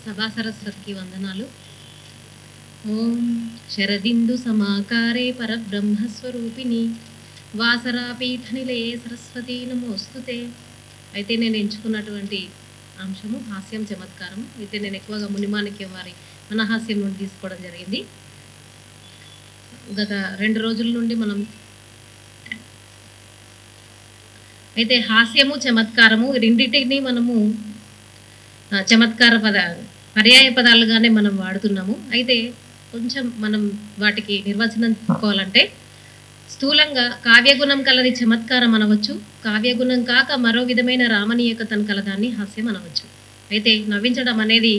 సభా సరస్వతికి వందనాలు ఓం శరదిందు సమాకారే పరబ్రహ్మస్వరూపిణి వాసరాపీఠ నిలయే సరస్వతి నమోస్తుతే అయితే నేను ఎంచుకున్నటువంటి అంశము హాస్యం చమత్కారం అయితే నేను ఎక్కువగా మునిమాణిక్యం వారి మన హాస్యం నుండి తీసుకోవడం జరిగింది గత రెండు రోజుల నుండి మనం అయితే హాస్యము చమత్కారము ఈ రెండింటిని మనము ఆ, చమత్కార పద పర్యాయ పదాలుగానే మనం వాడుతున్నాము అయితే కొంచెం మనం వాటికి నిర్వచనం చెప్పుకోవాలంటే స్థూలంగా కావ్యగుణం కలది చమత్కారం అనవచ్చు కావ్యగుణం కాక మరో విధమైన రామణీయకతను కలదాన్ని హాస్యం అనవచ్చు అయితే నవ్వించడం అనేది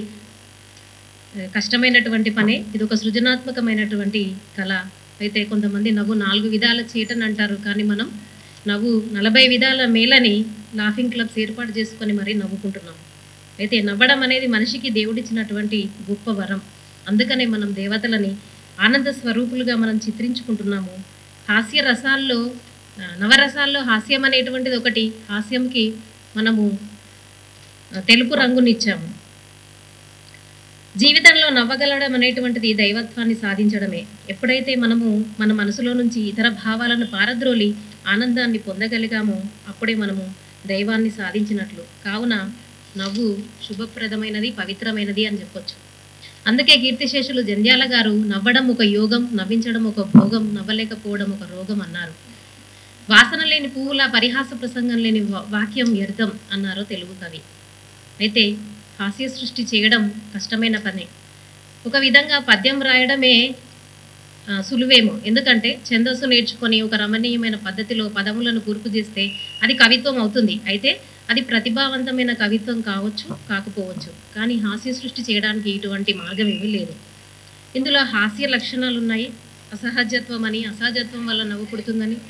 ఆ, కష్టమైనటువంటి పనే ఇది ఒక సృజనాత్మకమైనటువంటి కళ అయితే కొంతమంది నవ్వు నాలుగు విధాల చేయటని అంటారు కానీ మనం నవ్వు నలభై విధాల మేలని లాఫింగ్ క్లబ్స్ ఏర్పాటు చేసుకొని మరీ నవ్వుకుంటున్నాం అయితే నవ్వడం అనేది మనిషికి దేవుడిచ్చినటువంటి గొప్ప వరం అందుకనే మనం దేవతలని ఆనంద స్వరూపులుగా మనం చిత్రించుకుంటున్నాము హాస్య రసాల్లో ఆ, నవరసాల్లో హాస్యం అనేటువంటిది ఒకటి హాస్యంకి మనము ఆ, తెలుపు రంగునిచ్చాము జీవితంలో నవ్వగలడం అనేటువంటిది దైవత్వాన్ని సాధించడమే ఎప్పుడైతే మనము మన మనసులో నుంచి ఇతర భావాలను పారద్రోలి ఆనందాన్ని పొందగలిగామో అప్పుడే మనము దైవాన్ని సాధించినట్లు కావున నవ్వు శుభప్రదమైనది పవిత్రమైనది అని చెప్పొచ్చు అందుకే కీర్తిశేషులు జంధ్యాల గారు నవ్వడం ఒక యోగం నవ్వించడం ఒక భోగం నవ్వలేకపోవడం ఒక రోగం అన్నారు వాసన లేని పువ్వుల పరిహాస ప్రసంగం లేని వా- వాక్యం వ్యర్థం అన్నారు తెలుగు కవి అయితే హాస్య సృష్టి చేయడం కష్టమైన పనే ఒక విధంగా పద్యం రాయడమే ఆ, సులువేమో ఎందుకంటే ఛందస్సు నేర్చుకొని ఒక రమణీయమైన పద్ధతిలో పదములను కూర్పు చేస్తే అది కవిత్వం అవుతుంది అయితే అది ప్రతిభావంతమైన కవిత్వం కావచ్చు కాకపోవచ్చు కానీ హాస్య సృష్టి చేయడానికి ఇటువంటి మార్గం ఏమీ లేదు ఇందులో హాస్య లక్షణాలు ఉన్నాయి అసహజత్వం అని అసహజత్వం వల్ల నవ్వు పుడుతుందని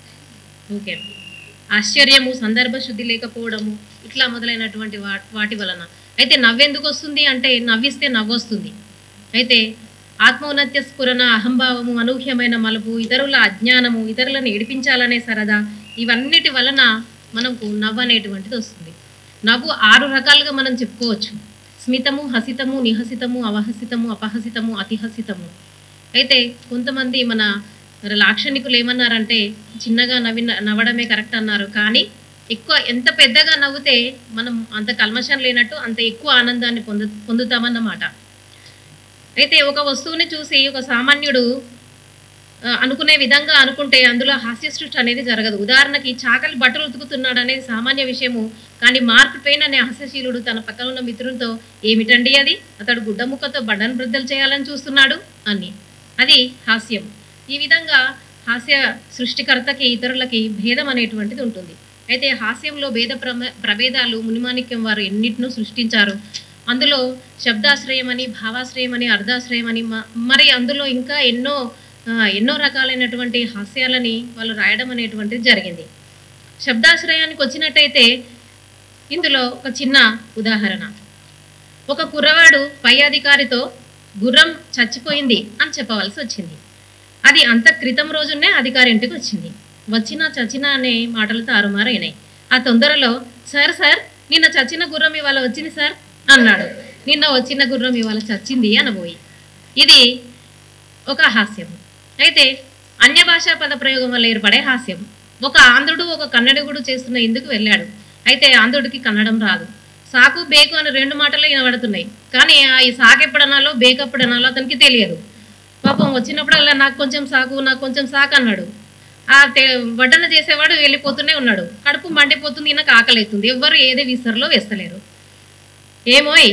ఓకే ఆశ్చర్యము సందర్భ శుద్ధి లేకపోవడము ఇట్లా మొదలైనటువంటి వా వాటి వలన అయితే నవ్వెందుకు వస్తుంది అంటే నవ్విస్తే నవ్వు వస్తుంది అయితే ఆత్మౌన్నత్య స్ఫురణ అహంభావము అనూహ్యమైన మలుపు ఇతరుల అజ్ఞానము ఇతరులను ఏడిపించాలనే సరదా ఇవన్నిటి వలన మనకు నవ్వు అనేటువంటిది వస్తుంది నవ్వు ఆరు రకాలుగా మనం చెప్పుకోవచ్చు స్మితము హసితము నిహసితము అవహసితము అపహసితము అతిహసితము అయితే కొంతమంది మన మరి లాక్షణికులు ఏమన్నారంటే చిన్నగా నవ్వి నవ్వడమే కరెక్ట్ అన్నారు కానీ ఎక్కువ ఎంత పెద్దగా నవ్వుతే మనం అంత కల్మషం లేనట్టు అంత ఎక్కువ ఆనందాన్ని పొందు పొందుతామన్నమాట అయితే ఒక వస్తువుని చూసి ఒక సామాన్యుడు ఆ, అనుకునే విధంగా అనుకుంటే అందులో హాస్య సృష్టి అనేది జరగదు ఉదాహరణకి చాకలి బట్టలు ఉతుకుతున్నాడు అనేది సామాన్య విషయము కానీ మార్క్ ట్వైన్ అనే హాస్యశీలుడు తన పక్కన ఉన్న మిత్రులతో ఏమిటండి అది అతడు గుడ్డ ముక్కతో బండను బ్రద్దలు చేయాలని చూస్తున్నాడు అని అది హాస్యం ఈ విధంగా హాస్య సృష్టికర్తకి ఇతరులకి భేదం అనేటువంటిది ఉంటుంది అయితే హాస్యంలో భేద ప్రమ ప్రభేదాలు మునిమాణిక్యం వారు ఎన్నిటినూ సృష్టించారు అందులో శబ్దాశ్రయం అని భావాశ్రయం అని అర్ధాశ్రయం అని మ- మరి అందులో ఇంకా ఎన్నో ఆ, ఎన్నో రకాలైనటువంటి హాస్యాలని వాళ్ళు రాయడం అనేటువంటిది జరిగింది శబ్దాశ్రయానికి వచ్చినట్టయితే ఇందులో ఒక చిన్న ఉదాహరణ ఒక కుర్రవాడు పై అధికారితో గుర్రం చచ్చిపోయింది అని చెప్పవలసి వచ్చింది అది అంత క్రితం రోజునే అధికారి ఇంటికి వచ్చింది వచ్చినా చచ్చినా అనే మాటలు తారుమారైనాయి ఆ తొందరలో సార్ సార్ నిన్న చచ్చిన గుర్రం ఇవాళ వచ్చింది సార్ అన్నాడు నిన్న వచ్చిన గుర్రం ఇవాళ చచ్చింది అనబోయి ఇది ఒక హాస్యం అయితే అన్య భాషా పద ప్రయోగం వల్ల ఏర్పడే హాస్యం ఒక ఆంధ్రుడు ఒక కన్నడిగుడు చేస్తున్న ఇందుకు వెళ్ళాడు అయితే ఆంధ్రుడికి కన్నడం రాదు సాకు బేకు అని రెండు మాటలు వినబడుతున్నాయి కానీ ఆ ఈ సాకు ఎప్పుడనాలో బేకు ఎప్పుడనాలో అతనికి తెలియదు పాపం వచ్చినప్పుడల్లా నాకు కొంచెం సాకు నాకు కొంచెం సాకు అన్నాడు ఆ తె- వడ్డన చేసేవాడు వెళ్ళిపోతూనే ఉన్నాడు కడుపు మండిపోతుంది నాకు ఆకలి అవుతుంది ఎవ్వరు ఏదే విసరలో వేస్తలేరు ఏమోయ్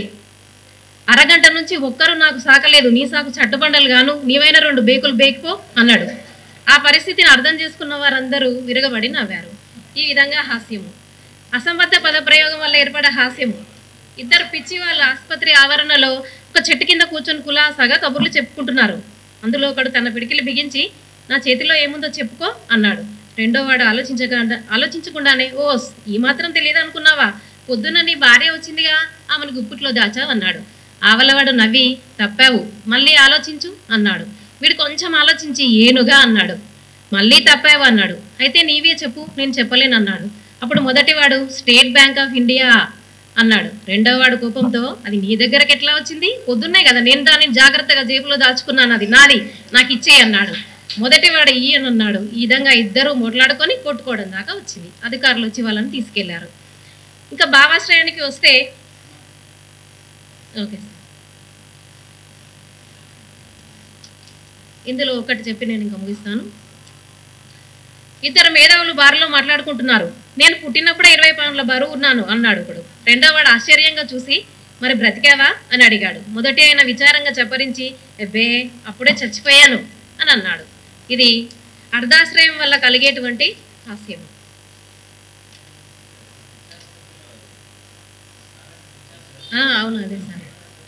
అరగంట నుంచి ఒక్కరు నాకు సాకలేదు నీ సాకు చట్టుబండలు గాను నీవైనా రెండు బేకులు బేకుపో అన్నాడు ఆ పరిస్థితిని అర్థం చేసుకున్న వారందరూ విరగబడి నవ్వారు ఈ విధంగా హాస్యము అసంబద్ధ పదప్రయోగం వల్ల ఏర్పడే హాస్యము ఇద్దరు పిచ్చి వాళ్ళ ఆసుపత్రి ఆవరణలో ఒక చెట్టు కింద కూర్చొని కులాసాగా కబుర్లు చెప్పుకుంటున్నారు అందులో ఒకడు తన పిడికిలు బిగించి నా చేతిలో ఏముందో చెప్పుకో అన్నాడు రెండో వాడు ఆలోచించగా ఆలోచించకుండానే ఓ ఈ మాత్రం తెలియదు అనుకున్నావా పొద్దున్న నీ భార్య వచ్చిందిగా ఆమెను గుప్పిట్లో దాచావు అన్నాడు ఆవలవాడు నవ్వి తప్పావు మళ్ళీ ఆలోచించు అన్నాడు వీడు కొంచెం ఆలోచించి ఏనుగా అన్నాడు మళ్ళీ తప్పావు అన్నాడు అయితే నీవే చెప్పు నేను చెప్పలేను అన్నాడు అప్పుడు మొదటివాడు స్టేట్ బ్యాంక్ ఆఫ్ ఇండియా అన్నాడు రెండవ వాడు కోపంతో అది నీ దగ్గరకు ఎట్లా వచ్చింది పొద్దున్నే కదా నేను దాన్ని జాగ్రత్తగా జేబులో దాచుకున్నాను అది నాది నాకు ఇచ్చేయి అన్నాడు మొదటి వాడు ఈయనన్నాడు ఈ విధంగా ఇద్దరు మొట్లాడుకొని కొట్టుకోవడం దాకా వచ్చింది అధికారులు వచ్చి వాళ్ళని తీసుకెళ్లారు ఇంకా భావాశ్రయానికి వస్తే ఓకే సార్ ఇందులో ఒకటి చెప్పి నేను ఇంకా ముగిస్తాను ఇద్దరు మేధావులు బారులో మాట్లాడుకుంటున్నారు నేను పుట్టినప్పుడే ఇరవై పౌండ్ల బరువు ఉన్నాను అన్నాడు ఒకడు రెండో వాడు ఆశ్చర్యంగా చూసి మరి బ్రతికావా అని అడిగాడు మొదటి ఆయన విచారంగా చప్పరించి ఎబ్బే అప్పుడే చచ్చిపోయాను అని అన్నాడు ఇది అర్ధాశ్రయం వల్ల కలిగేటువంటి హాస్యం ఆ, అవును అదే సార్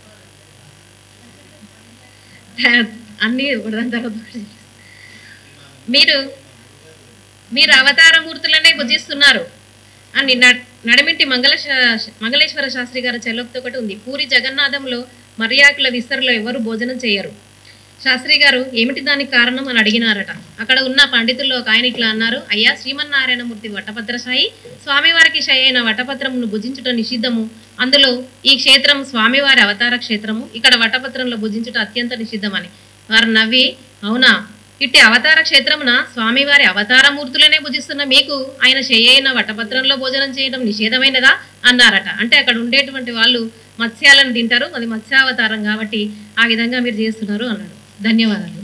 అన్నీ ఒకదాని తర్వాత ఒకటి. మీరు మీరు అవతార మూర్తులనే భుజిస్తున్నారు అని న- నడిమింటి మంగళ శా- మంగళేశ్వర శాస్త్రి గారి చెల్లొక్తి ఒకటి ఉంది పూరి జగన్నాథంలో మర్యాకుల విస్తరలో ఎవరు భోజనం చేయరు శాస్త్రి గారు ఏమిటి దానికి కారణం అని అడిగినారట అక్కడ ఉన్న పండితుల్లో ఒక ఆయన ఇట్లా అన్నారు అయ్యా శ్రీమన్నారాయణమూర్తి వటపత్రశాయి స్వామివారికి షై అయిన వటపత్రమును భుజించుట నిషిద్ధము అందులో ఈ క్షేత్రం స్వామివారి అవతార క్షేత్రము ఇక్కడ వటపత్రంలో భుజించుట అత్యంత నిషిద్ధమని వారు నవ్వి అవునా ఇట్టి అవతార క్షేత్రమున స్వామివారి అవతార మూర్తులనే భుజిస్తున్న మీకు ఆయన చేయైన వటపత్రంలో భోజనం చేయడం నిషేధమైనదా అన్నారట అంటే అక్కడ ఉండేటువంటి వాళ్ళు మత్స్యాలను తింటారు అది మత్స్యావతారం కాబట్టి ఆ విధంగా మీరు చేస్తున్నారు అన్నాడు ధన్యవాదాలు